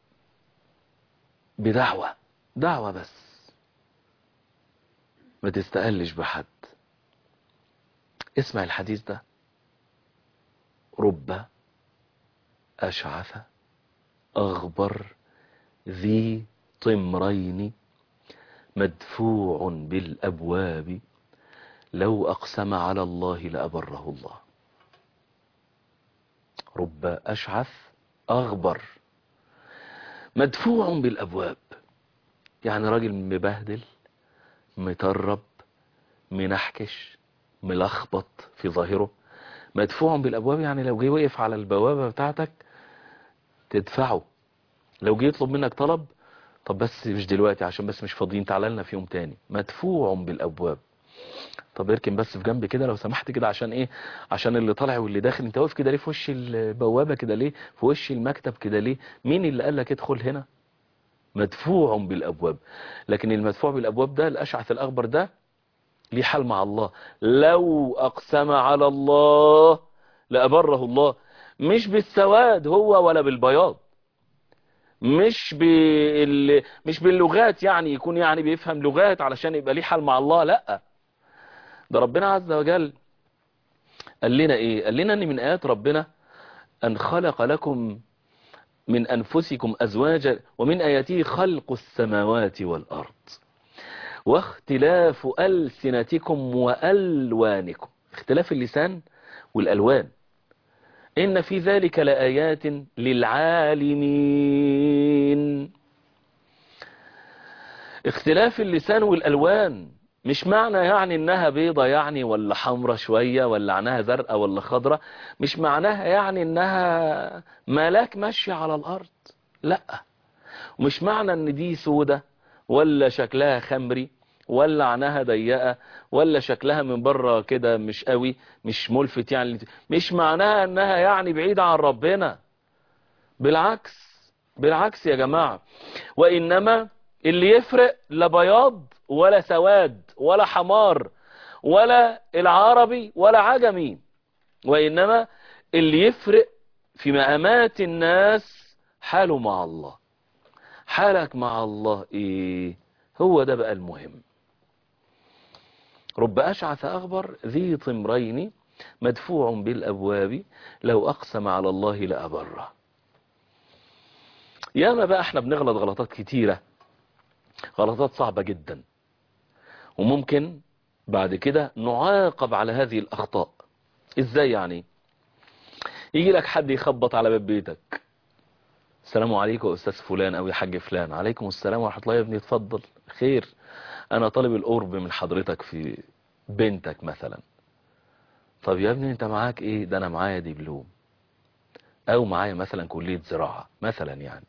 بدعوة دعوة بس ما تستقلش بحد اسمع الحديث ده رب أشعث أغبر ذي طمرين مدفوع بالأبواب لو أقسم على الله لأبره الله رب أشعث أغبر مدفوع بالأبواب يعني راجل مبهدل مترب منحكش ملخبط في ظاهره مدفوع بالأبواب يعني لو جه وقف على البوابة بتاعتك تدفعه لو جه يطلب منك طلب طب بس مش دلوقتي عشان بس مش فاضيين تعالى لنا في يوم تاني مدفوع بالابواب طب اركن بس في جنب كده لو سمحت كده عشان ايه عشان اللي طالع واللي داخل انت واقف كده ليه في وش البوابه كده ليه في وش المكتب كده ليه مين اللي قال لك ادخل هنا مدفوع بالابواب لكن المدفوع بالابواب ده الاشعث الاخبر ده ليه حال مع الله لو اقسم على الله لابره الله مش بالسواد هو ولا بالبياض مش بال... مش باللغات يعني يكون يعني بيفهم لغات علشان يبقى ليه حال مع الله لا ده ربنا عز وجل قال لنا ايه قال لنا ان من ايات ربنا ان خلق لكم من انفسكم ازواجا ومن اياته خلق السماوات والارض واختلاف السنتكم والوانكم اختلاف اللسان والالوان إن في ذلك لآيات للعالمين اختلاف اللسان والألوان مش معنى يعني انها بيضة يعني ولا حمرة شوية ولا عنها زرقاء ولا خضرة مش معناها يعني انها ملاك ماشية على الارض لا ومش معنى ان دي سودة ولا شكلها خمري ولا عنها ضيقة ولا شكلها من بره كده مش قوي مش ملفت يعني مش معناها انها يعني بعيدة عن ربنا بالعكس بالعكس يا جماعة وإنما اللي يفرق لا بياض ولا سواد ولا حمار ولا العربي ولا عجمي وإنما اللي يفرق في مقامات الناس حاله مع الله حالك مع الله إيه هو ده بقى المهم رب أشعث أغبر ذي طمرين مدفوع بالأبواب لو أقسم على الله لأبره ياما بقى احنا بنغلط غلطات كتيرة غلطات صعبة جدا وممكن بعد كده نعاقب على هذه الأخطاء ازاي يعني يجي لك حد يخبط على باب بيتك السلام عليكم يا أستاذ فلان أو يا حاج فلان عليكم السلام ورحمة الله يا ابني اتفضل خير أنا طالب القرب من حضرتك في بنتك مثلا طب يا ابني انت معاك ايه ده انا معايا دبلوم او معايا مثلا كلية زراعة مثلا يعني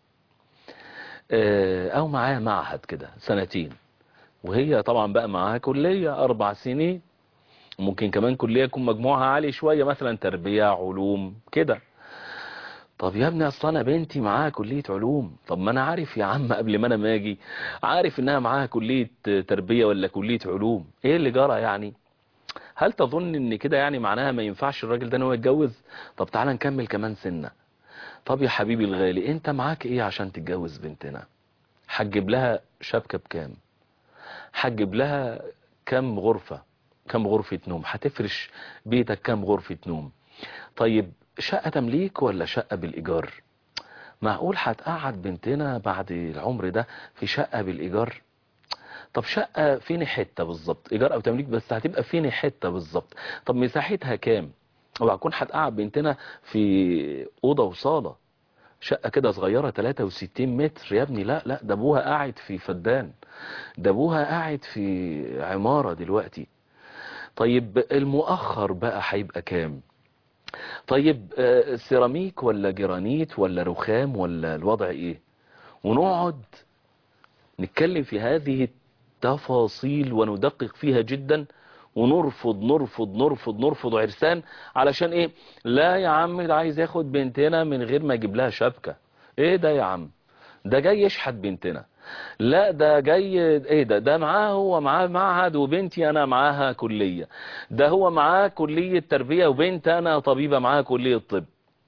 او معايا معهد كده سنتين وهي طبعا بقى معاها كلية اربع سنين ممكن كمان كلية يكون مجموعها عالي شوية مثلا تربية علوم كده طب يا ابني اصل انا بنتي معاها كلية علوم طب ما انا عارف يا عم قبل ما انا ما اجي عارف انها معاها كلية تربية ولا كلية علوم ايه اللي جرى يعني هل تظن ان كده يعني معناها ما ينفعش الراجل ده ان هو يتجوز طب تعالى نكمل كمان سنة طب يا حبيبي الغالي انت معاك ايه عشان تتجوز بنتنا حجب لها شبكة بكام حجب لها كم غرفة كم غرفة نوم هتفرش بيتك كم غرفة نوم طيب شقة تمليك ولا شقة بالإيجار معقول هتقعد بنتنا بعد العمر ده في شقة بالإيجار طب شقة فين حتة بالظبط إيجار أو تمليك بس هتبقى فين حتة بالظبط طب مساحتها كام وهكون هتقعد بنتنا في أوضة وصالة شقة كده صغيرة 63 متر يا ابني لا لا ده ابوها قاعد في فدان ده ابوها قاعد في عمارة دلوقتي طيب المؤخر بقى هيبقى كام طيب سيراميك ولا جرانيت ولا رخام ولا الوضع ايه ونقعد نتكلم في هذه التفاصيل وندقق فيها جدا ونرفض نرفض نرفض نرفض عرسان علشان ايه لا يا عم ده عايز ياخد بنتنا من غير ما يجيب لها شبكة ايه ده يا عم ده جاي يشحت بنتنا لا ده جاي ايه ده ده معاه هو معاه معهد وبنتي انا معاها كلية ده هو معاه كلية تربية وبنت انا طبيبة معاها كلية طب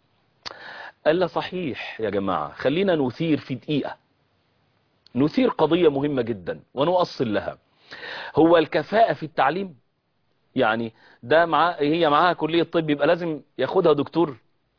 قال لا صحيح يا جماعة خلينا نثير في دقيقة نثير قضية مهمة جدا ونؤصل لها هو الكفاءة في التعليم يعني ده مع هي معاها كلية طب يبقى لازم ياخدها دكتور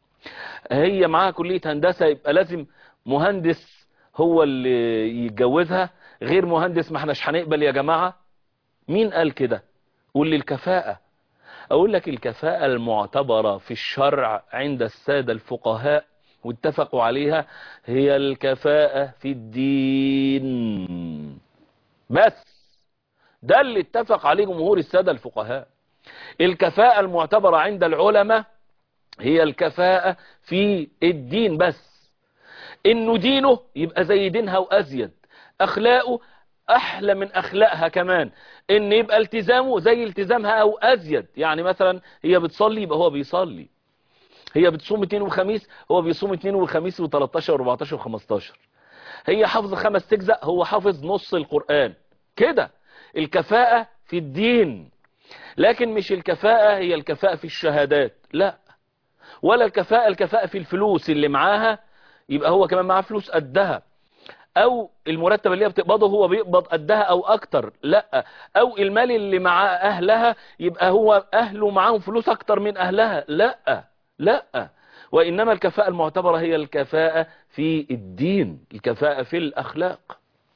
هي معاها كلية هندسة يبقى لازم مهندس هو اللي يتجوزها غير مهندس ما احناش هنقبل يا جماعة مين قال كده قول لي الكفاءة اقول لك الكفاءة المعتبرة في الشرع عند السادة الفقهاء واتفقوا عليها هي الكفاءة في الدين بس ده اللي اتفق عليه جمهور السادة الفقهاء الكفاءة المعتبرة عند العلماء هي الكفاءة في الدين بس انه دينه يبقى زي دينها وازيد اخلاقه احلى من اخلاقها كمان ان يبقى التزامه زي التزامها او ازيد يعني مثلا هي بتصلي يبقى هو بيصلي هي بتصوم اثنين وخميس هو بيصوم اثنين وخميس و13 و14 و15 هي حافظ خمس تجزأ هو حافظ نص القرآن كده الكفاءة في الدين لكن مش الكفاءة هي الكفاءة في الشهادات لا ولا الكفاءة الكفاءة في الفلوس اللي معاها يبقى هو كمان معاه فلوس قدها او المرتب اللي هي بتقبضه هو بيقبض قدها او اكتر لا او المال اللي مع اهلها يبقى هو اهله معاهم فلوس اكتر من اهلها لا لا وانما الكفاءة المعتبرة هي الكفاءة في الدين الكفاءة في الاخلاق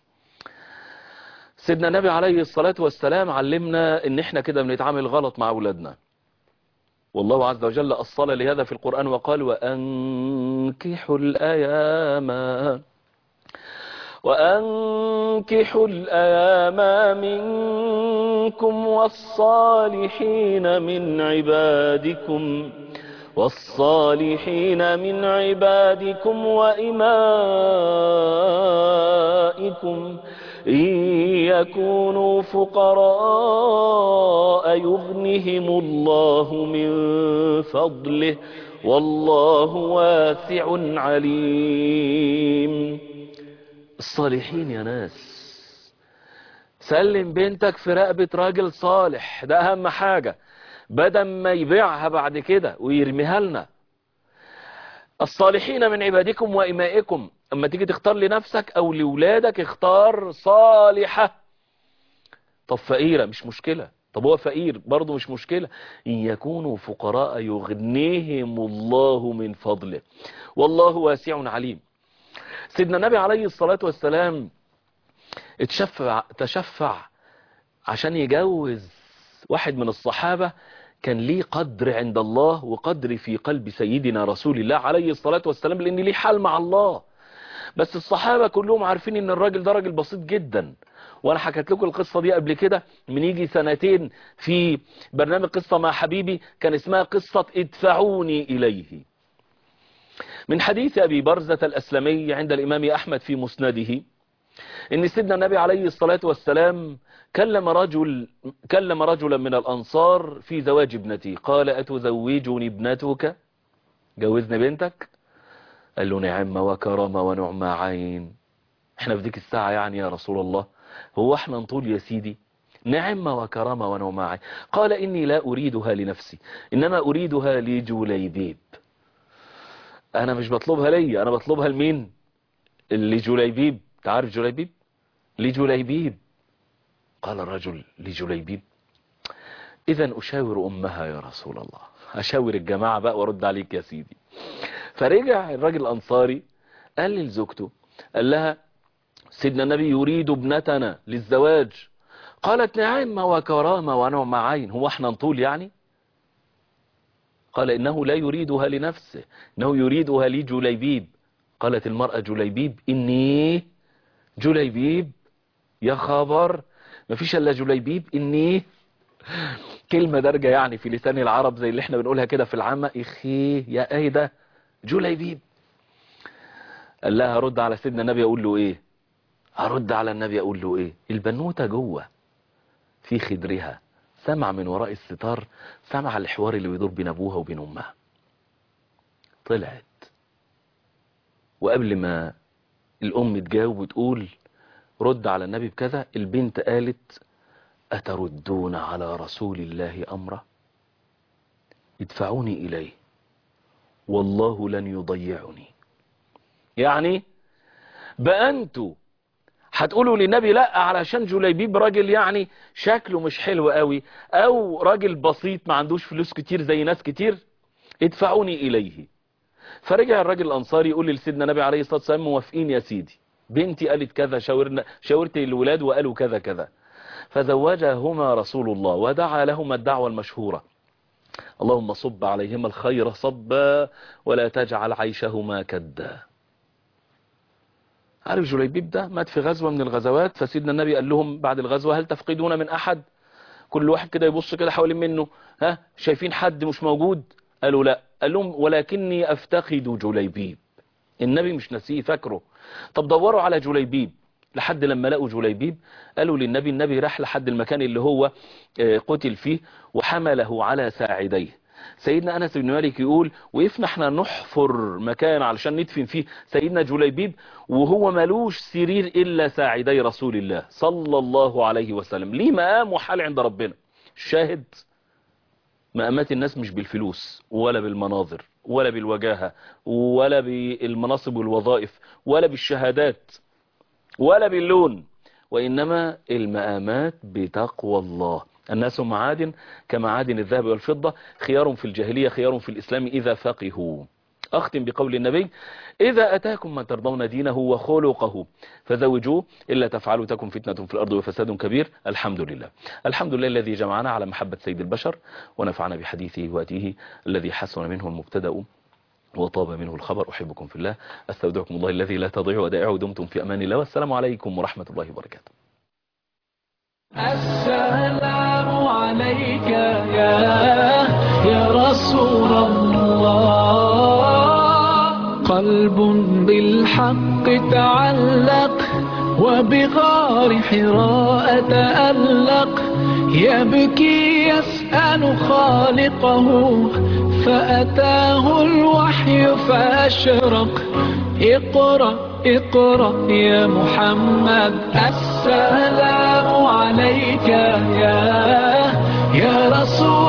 سيدنا النبي عليه الصلاة والسلام علمنا ان احنا كده بنتعامل غلط مع اولادنا والله عز وجل أصل لهذا في القرآن وقال وأنكحوا الأيام وأنكحوا الأيام منكم والصالحين من عبادكم والصالحين من عبادكم وإمائكم إن يكونوا فقراء يغنهم الله من فضله والله واسع عليم الصالحين يا ناس سلم بنتك في رقبة راجل صالح ده أهم حاجة بدل ما يبيعها بعد كده ويرميها لنا الصالحين من عبادكم وإمائكم أما تيجي تختار لنفسك أو لولادك اختار صالحة طب فقيرة مش مشكلة طب هو فقير برضه مش مشكلة إن يكونوا فقراء يغنيهم الله من فضله والله واسع عليم سيدنا النبي عليه الصلاة والسلام اتشفع تشفع عشان يجوز واحد من الصحابة كان ليه قدر عند الله وقدر في قلب سيدنا رسول الله عليه الصلاة والسلام لأن ليه حال مع الله بس الصحابة كلهم عارفين ان الراجل ده راجل بسيط جدا وانا حكيت لكم القصة دي قبل كده من يجي سنتين في برنامج قصة مع حبيبي كان اسمها قصة ادفعوني اليه من حديث ابي برزة الاسلمي عند الامام احمد في مسنده ان سيدنا النبي عليه الصلاة والسلام كلم رجل كلم رجلا من الانصار في زواج ابنتي قال اتزوجني ابنتك جوزني بنتك قال له نعم وكرم ونعم عين احنا في ديك الساعة يعني يا رسول الله هو احنا نطول يا سيدي نعم وكرم ونعم عين قال اني لا اريدها لنفسي انما اريدها لجليبيب انا مش بطلبها لي انا بطلبها لمين لجليبيب تعرف جليبيب لجليبيب قال الرجل لجليبيب اذا اشاور امها يا رسول الله اشاور الجماعة بقى وارد عليك يا سيدي فرجع الراجل الانصاري قال لزوجته قال لها سيدنا النبي يريد ابنتنا للزواج قالت نعم وكرامة ونعم عين هو احنا نطول يعني قال انه لا يريدها لنفسه انه يريدها لجليبيب قالت المرأة جليبيب اني جليبيب يا خبر ما فيش الا جليبيب اني كلمة درجة يعني في لسان العرب زي اللي احنا بنقولها كده في العامة اخي يا ايه ده جليبيب قال لها هرد على سيدنا النبي اقول له ايه هرد على النبي اقول له ايه البنوتة جوه في خدرها سمع من وراء الستار سمع الحوار اللي بيدور بين ابوها وبين امها طلعت وقبل ما الام تجاوب وتقول رد على النبي بكذا البنت قالت أتردون على رسول الله أمره ادفعوني إليه والله لن يضيعني يعني بقى انتوا هتقولوا للنبي لا علشان جليبيب راجل يعني شكله مش حلو قوي او راجل بسيط ما عندوش فلوس كتير زي ناس كتير ادفعوني اليه فرجع الراجل الانصاري يقول لسيدنا النبي عليه الصلاة والسلام موافقين يا سيدي بنتي قالت كذا شاورنا شاورت الولاد وقالوا كذا كذا فزوجهما رسول الله ودعا لهما الدعوة المشهورة اللهم صب عليهما الخير صبا ولا تجعل عيشهما كدا عارف جليبيب ده مات في غزوة من الغزوات فسيدنا النبي قال لهم بعد الغزوة هل تفقدون من أحد كل واحد كده يبص كده حوالين منه ها شايفين حد مش موجود قالوا لا قال لهم ولكني أفتقد جليبيب النبي مش نسيه فاكره طب دوروا على جليبيب لحد لما لقوا جليبيب قالوا للنبي النبي راح لحد المكان اللي هو قتل فيه وحمله على ساعديه سيدنا أنس بن مالك يقول وقفنا احنا نحفر مكان علشان ندفن فيه سيدنا جليبيب وهو ملوش سرير إلا ساعدي رسول الله صلى الله عليه وسلم ليه مقام وحال عند ربنا الشاهد مقامات الناس مش بالفلوس ولا بالمناظر ولا بالوجاهة ولا بالمناصب والوظائف ولا بالشهادات ولا باللون وإنما المآمات بتقوى الله الناس معادن كمعادن الذهب والفضة خيار في الجاهلية خيار في الإسلام إذا فقهوا أختم بقول النبي إذا أتاكم من ترضون دينه وخلقه فزوجوه إلا تفعلوا تكن فتنة في الأرض وفساد كبير الحمد لله الحمد لله الذي جمعنا على محبة سيد البشر ونفعنا بحديثه وأتيه الذي حسن منه المبتدأ وطاب منه الخبر أحبكم في الله أستودعكم الله الذي لا تضيع ودائعه دمتم في أمان الله والسلام عليكم ورحمة الله وبركاته السلام عليك يا يا رسول الله قلب بالحق تعلق وبغار حراء تألق يبكي يسأل خالقه فأتاه الوحي فأشرق اقرأ اقرأ يا محمد السلام عليك يا يا رسول